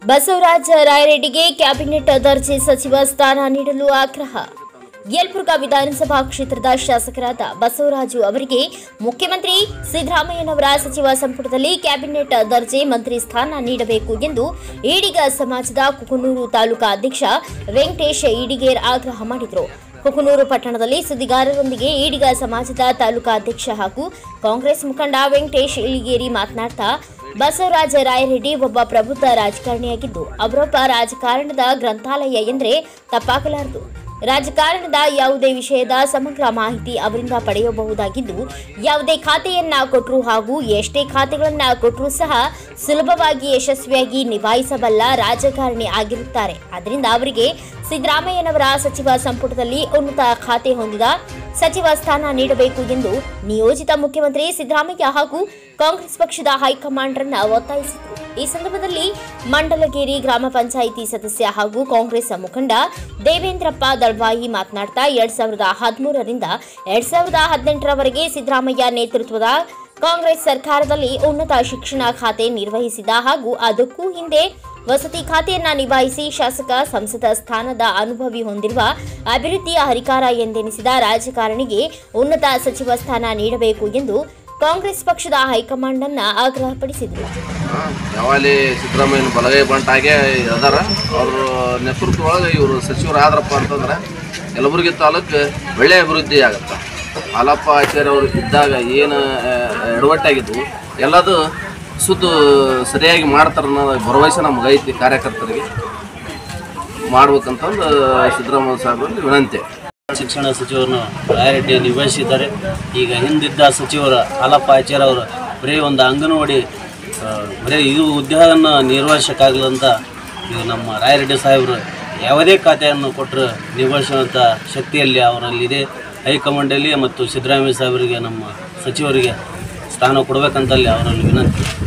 Basavaraj ರಾಯರೆಡ್ಡಿಗೆ cabinet ದರ್ಜೆ ಸಚಿವ ಸ್ಥಾನ ನೀಡಲು ಆಗ್ರಹ ಯಲಬುರ್ಗಾ ವಿಧಾನಸಭಾ ಕ್ಷೇತ್ರದ ಶಾಸಕರಾದ ಬಸವರಾಜು ಅವರಿಗೆ ಮುಖ್ಯಮಂತ್ರಿ ಸಿದ್ದರಾಮಯ್ಯನವರ ಸಚಿವ ಸಂಪುಟದಲ್ಲಿ ಕ್ಯಾಬಿನೆಟ್ ದರ್ಜೆ ಮಂತ್ರಿ ಸ್ಥಾನ ನೀಡಬೇಕು ಎಂದು ಈಡಿಗ ಸಮಾಜದ ಕುಕನೂರು ತಾಲೂಕಾ ಅಧ್ಯಕ್ಷ ವೆಂಕಟೇಶ್ ಈಡಿಗೇರ್ ಆಗ್ರಹ ಮಾಡಿದರು ಕುಕನೂರು ಪಟ್ಟಣದಲ್ಲಿ ಸುದ್ದಿಗಾರರೊಂದಿಗೆ ಈಡಿಗ ಸಮಾಜದ ತಾಲೂಕಾ ಅಧ್ಯಕ್ಷ ಹಾಗೂ ಕಾಂಗ್ರೆಸ್ ಮುಖಂಡ ವೆಂಕಟೇಶ್ ಇಳಿಗೇರಿ ಮಾತನಾಡ್ತಾ ಬಸವರಾಜ ರಾಯರೆಡ್ಡಿ ಒಬ್ಬ ಪ್ರಬುದ್ಧ ರಾಜಕಾರಣಿಯಾಗಿದ್ದು ಅವರೊಬ್ಬ ರಾಜಕಾರಣದ ಗ್ರಂಥಾಲಯ ಎಂದರೆ ತಪ್ಪಾಗಲಾರದು ರಾಜಕಾರಣದ ಯಾವುದೇ ವಿಷಯದ ಸಮಗ್ರ ಮಾಹಿತಿ ಅವರಿಂದ ಪಡೆಯಬಹುದಾಗಿದ್ದು ಯಾವುದೇ ಖಾತೆಯನ್ನ ಕೊಟ್ಟರು ಹಾಗೂ ಎಷ್ಟೇ ಖಾತೆಗಳನ್ನ ಕೊಟ್ಟರೂ ಸಹ ಸುಲಭವಾಗಿ ಯಶಸ್ವಿಯಾಗಿ ನಿಭಾಯಿಸಬಲ್ಲ ರಾಜಕಾರಣಿ ಆಗಿರುತ್ತಾರೆ ಅದರಿಂದ ಅವರಿಗೆ ಸಿದ್ದರಾಮಯ್ಯನವರ ಸಚಿವ ಸಂಪುಟದಲ್ಲಿ ಉನ್ನತ ಖಾತೆ ಹೊಂದಿದ ಸಚಿವ ಸ್ಥಾನ ನೀಡಬೇಕು ಎಂದು ನಿಯೋಜಿತ ಮುಖ್ಯಮಂತ್ರಿ ಸಿದ್ದರಾಮಯ್ಯ ಹಾಗೂ ಕಾಂಗ್ರೆಸ್ ಪಕ್ಷದ ಹೈಕಮಾಂಡ್ರನ್ನ ಒತ್ತಾಯಿಸಿದರು ಈ ಸಂದರ್ಭದಲ್ಲಿ ಮಂಡಲಗೇರಿ ಗ್ರಾಮ ಪಂಚಾಯಿತಿ ಸದಸ್ಯ ಹಾಗೂ ಕಾಂಗ್ರೆಸ್ ಮುಖಂಡ ದೇವೇಂದ್ರಪ್ಪ ದಳ್ವಾಯಿ ಮಾತನಾಡ್ತಾ ಎರಡ್ ಸಾವಿರದ ಹದಿಮೂರರಿಂದ ಎರಡ್ ಸಾವಿರದ ಹದಿನೆಂಟರವರೆಗೆ ಸಿದ್ದರಾಮಯ್ಯ ನೇತೃತ್ವದ ಕಾಂಗ್ರೆಸ್ ಸರ್ಕಾರದಲ್ಲಿ ಉನ್ನತ ಶಿಕ್ಷಣ ಖಾತೆ ನಿರ್ವಹಿಸಿದ ಹಾಗೂ ಅದಕ್ಕೂ ಹಿಂದೆ ವಸತಿ ಖಾತೆಯನ್ನ ನಿಭಾಯಿಸಿ ಶಾಸಕ ಸಂಸದ ಸ್ಥಾನದ ಅನುಭವಿ ಹೊಂದಿರುವ ಅಭಿವೃದ್ಧಿಯ ಹರಿಕಾರ ಎಂದೆನಿಸಿದ ರಾಜಕಾರಣಿಗೆ ಉನ್ನತ ಸಚಿವ ಸ್ಥಾನ ನೀಡಬೇಕು ಎಂದು ಕಾಂಗ್ರೆಸ್ ಪಕ್ಷದ ಹೈಕಮಾಂಡ್ ಅನ್ನ ಆಗ್ರಹಪಡಿಸಿದರು ಯಾವಾಗಲೇ ಸಿದ್ದರಾಮಯ್ಯನ ಬಲಗೈ ಬಂಟಾಗೆ ಅದಾರ ಅವ್ರ ನೇತೃತ್ವ ಒಳಗೆ ಇವರು ಸಚಿವರು ಆದ್ರಪ್ಪ ಅಂತಂದ್ರೆ ಯಲಬುರ್ಗಿ ತಾಲೂಕು ಒಳ್ಳೆಯ ಅಭಿವೃದ್ಧಿ ಆಗುತ್ತೆ ಹಾಲಪ್ಪ ಆಚಾರ್ಯ ಅವರು ಇದ್ದಾಗ ಏನು ಎಡವಟ್ಟಾಗಿದ್ವು ಎಲ್ಲದು ಸುದ್ದು ಸರಿಯಾಗಿ ಮಾಡ್ತಾರೆ ಅನ್ನೋ ಭರವಸೆ ನಮ್ಗೆ ಐತಿ ಕಾರ್ಯಕರ್ತರಿಗೆ ಮಾಡ್ಬೇಕಂತಂದು ಸಿದ್ದರಾಮಯ್ಯ ಸಾಹೇಬರಲ್ಲಿ ವಿನಂತಿ ಶಿಕ್ಷಣ ಸಚಿವರನ್ನು ರಾಯರೆಡ್ಡಿ ನಿಭಾಯಿಸಿದ್ದಾರೆ ಈಗ ಹಿಂದಿದ್ದ ಸಚಿವರ ಹಾಲಪ್ಪ ಆಚಾರ್ಯ ಅವರು ಬರೀ ಒಂದು ಅಂಗನವಾಡಿ ಆ, ಬರೀ ಇದು ಉದ್ಯೋಗವನ್ನು ನಿರ್ವಹಿಸೋಕ್ಕಾಗಲಂತ ಈಗ ನಮ್ಮ ರಾಯರೆಡ್ಡಿ ಸಾಹೇಬರು ಯಾವುದೇ ಖಾತೆಯನ್ನು ಕೊಟ್ಟರು ನಿಭಾಯಿಸುವಂಥ ಶಕ್ತಿಯಲ್ಲಿ ಅವರಲ್ಲಿದೆ ಹೈಕಮಾಂಡಲ್ಲಿ ಮತ್ತು ಸಿದ್ದರಾಮಯ್ಯ ಸಾಹೇಬರಿಗೆ ನಮ್ಮ ಸಚಿವರಿಗೆ ಸ್ಥಾನ ಕೊಡಬೇಕಂತಲ್ಲಿ ಅವರಲ್ಲಿ ವಿನಂತಿ